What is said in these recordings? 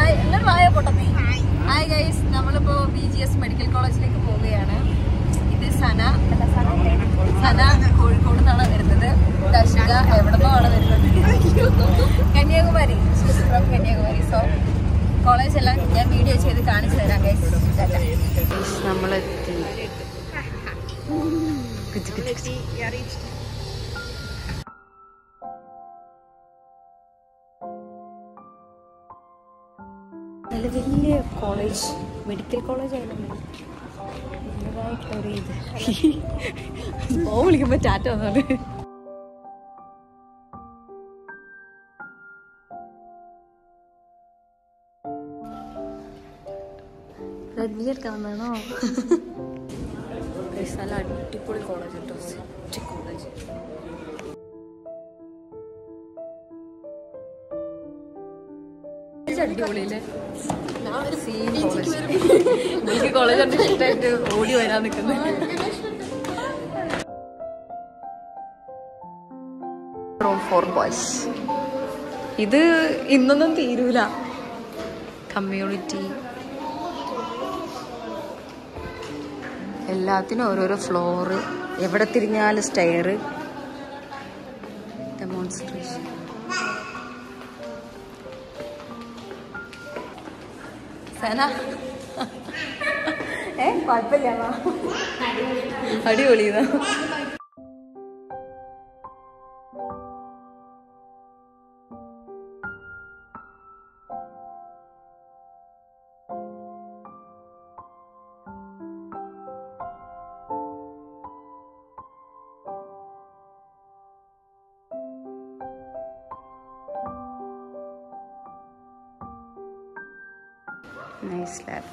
Hi അങ്ങനെ വായ പൊട്ടത്തി ഹായ് ഗൈസ് നമ്മളിപ്പോ ബി ജി എസ് മെഡിക്കൽ കോളേജിലേക്ക് പോവുകയാണ് ഇത് സന അല്ല, സന അല്ലേ? സന കോഴിക്കോട് നിന്നാണ് വരുന്നത് ദർശിക എവിടെ നിന്നാണ് വരുന്നത് Kanyakumari from Kanyakumari so college എല്ലാം ഞാൻ വീഡിയോ ചെയ്ത് കാണിച്ചു തരാം ഗൈസ് നമ്മളെത്തി നല്ല വലിയ കോളേജ് മെഡിക്കൽ കോളേജ് ആയിരുന്നു ഒരു ഇത് ഓ വിളിക്കുമ്പോ ടാറ്റ വന്നത് റെഡ്മി എടുക്കാൻ വന്നാണോ നല്ല അടിപൊളി കോളേജ് കേട്ടോ സെറ്റ് കോളേജ് അടിപൊളിയില്ലേ സീൻ കോളേജ് എനിക്ക് കോളേജ് കണ്ട് ഇഷ്ടമായിട്ട് ഓടി വരാൻ നിൽക്കുന്നത് റൂം ഫോർ ബോയ്സ് ഇത് ഇന്നൊന്നും തീരൂല കമ്മ്യൂണിറ്റി എല്ലാത്തിനും ഓരോരോ ഫ്ലോറ് എവിടെ തിരിഞ്ഞാലും സ്റ്റെയർ ഡെമോൺസ്ട്രേഷൻ സന ഏ കുഴപ്പമില്ല അടിപൊളി ഇതാ നൈസ് ലാബ്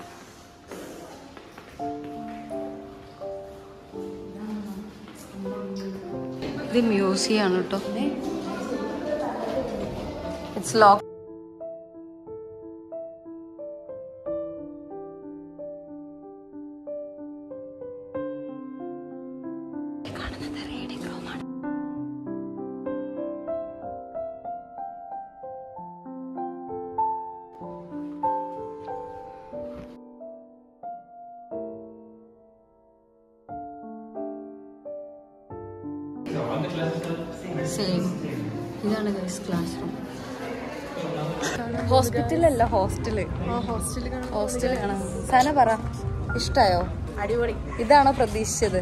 ഇത് മ്യൂസിയം ആണ് കേട്ടോ ഇറ്റ്സ് ലോക്ക് കാണുന്നത് റീഡിംഗ് റൂമാണ് സെയിം ഇതാണ് ഗൈസ് ക്ലാസ് റൂം ഹോസ്പിറ്റലല്ല ഹോസ്റ്റല് ഹോസ്റ്റല് കാണാൻ സന പറ ഇഷ്ടായോ അടിപൊളി ഇതാണോ പ്രതീക്ഷിച്ചത്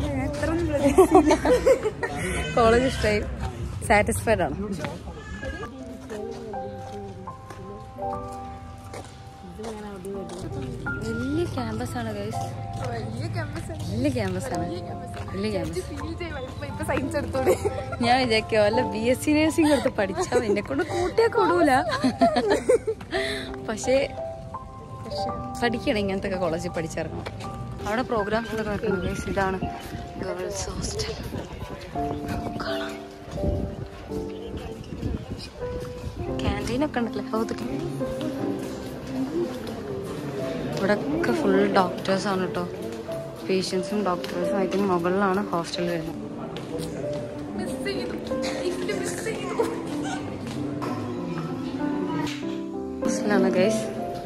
കോളേജ് ഇഷ്ടമായി സാറ്റിസ്ഫൈഡ് ആണ് വലിയ ക്യാമ്പസ് ആണ് ഗൈസ് വലിയ ക്യാമ്പസ് വലിയ ക്യാമ്പസ് ആണ് വലിയ ക്യാമ്പസ് ഫീൽ ചെയ്യാൻ ഇപ്പൊ സയൻസ് എടുത്തോടെ ഞാൻ വിചാരിക്കോ അല്ല ബി എസ് സി നഴ്സിംഗ് എടുത്ത് പഠിച്ചാൽ എന്നെ കൊണ്ട് കൂട്ടിയാ കൊടുൂല പക്ഷേ പഠിക്കണം ഇങ്ങനത്തെ ഒക്കെ കോളേജിൽ പഠിച്ചിറങ്ങണം അവിടെ പ്രോഗ്രാംസ് ഒക്കെ നടക്കുന്നത് guys. ഇതാണ് ഗേൾസ് ഹോസ്റ്റൽ ക്യാൻറ്റീൻ ഒക്കെ ഉണ്ടല്ലേ ഓ, ഇതൊക്കെ ഇവിടെ ഒക്കെ ഫുൾ ഡോക്ടേഴ്സ് ആണ് കേട്ടോ പേഷ്യൻസും ഡോക്ടേഴ്സും ഐ തിങ്ക് മുകളിലാണ് ഹോസ്റ്റൽ വരുന്നത് മിസ് ചെയ്തു ഇല്ല മിസ് ചെയ്തു ഹോസ്റ്റലാണ് ഗൈസ്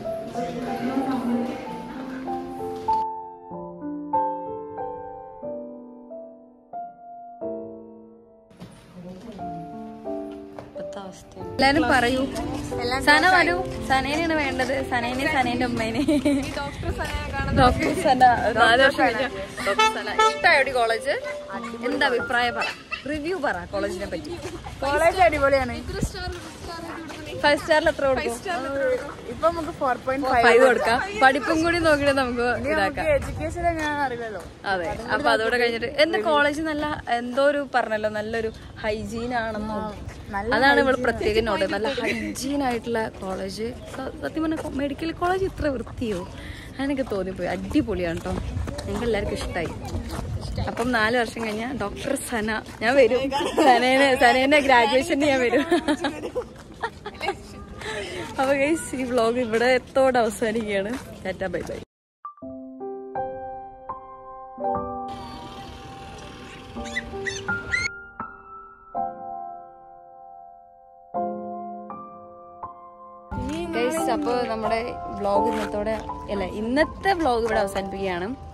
എല്ലാരും പറയൂ സന വരൂ സനേനെയാണ് വേണ്ടത് സനേനെ സനേന്റെ ഉമ്മേനെ ഡോക്ടർ സനയ കാണുന്നത് ഡോക്ടർ സന നാല് വർഷം കഴിഞ്ഞ ഡോക്ടർ സന ഇഷ്ടമായോടി കോളേജ് എന്താ അഭിപ്രായം പറ റിവ്യൂ പറ കോളേജിനെ പറ്റി കോളേജ് അടിപൊളിയാണ് ഫൈവ് സ്റ്റാറിൽ എത്ര കൊടുക്കും ഇപ്പൊ നമുക്ക് ഫോർ പോയിന്റ് ഫൈവ് കൊടുക്കാം പഠിപ്പും കൂടി നോക്കിയിട്ട് നമുക്ക് ഇതാക്കാം എഡ്യൂക്കേഷൻ എങ്ങനെയാണെന്ന് അറിയില്ലല്ലോ അതെ അപ്പൊ അതോടെ കഴിഞ്ഞിട്ട് എന്റെ കോളേജ് നല്ല എന്തോ ഒരു പറഞ്ഞല്ലോ നല്ലൊരു ഹൈജീൻ ആണെന്നോ അതാണ് ഇവിടെ പ്രത്യേകം നോട്ട് നല്ല ഹൈജീൻ ആയിട്ടുള്ള കോളേജ് സത്യം പറഞ്ഞ മെഡിക്കൽ കോളേജ് ഇത്ര വൃത്തിയോ അതെനിക്ക് തോന്നിപ്പോയി അടിപൊളിയാണ് കേട്ടോ ഞങ്ങൾക്ക് എല്ലാവർക്കും ഇഷ്ടമായി അപ്പം നാല് വർഷം കഴിഞ്ഞാൽ ഡോക്ടർ സന ഞാൻ വരും സനേനെ സനേനെ ഗ്രാജുവേഷന് ഞാൻ വരും അപ്പൊ ഗൈസ് ഈ വ്ലോഗ് ഇവിടെ എത്തോടെ അവസാനിക്കുകയാണ് ടാറ്റ ബൈ ബൈ നീ ഗൈസ് അപ്പോൾ നമ്മുടെ വ്ളോഗ് ഇന്നത്തോടെ അല്ല ഇന്നത്തെ വ്ളോഗ് ഇവിടെ അവസാനിപ്പിക്കുകയാണ്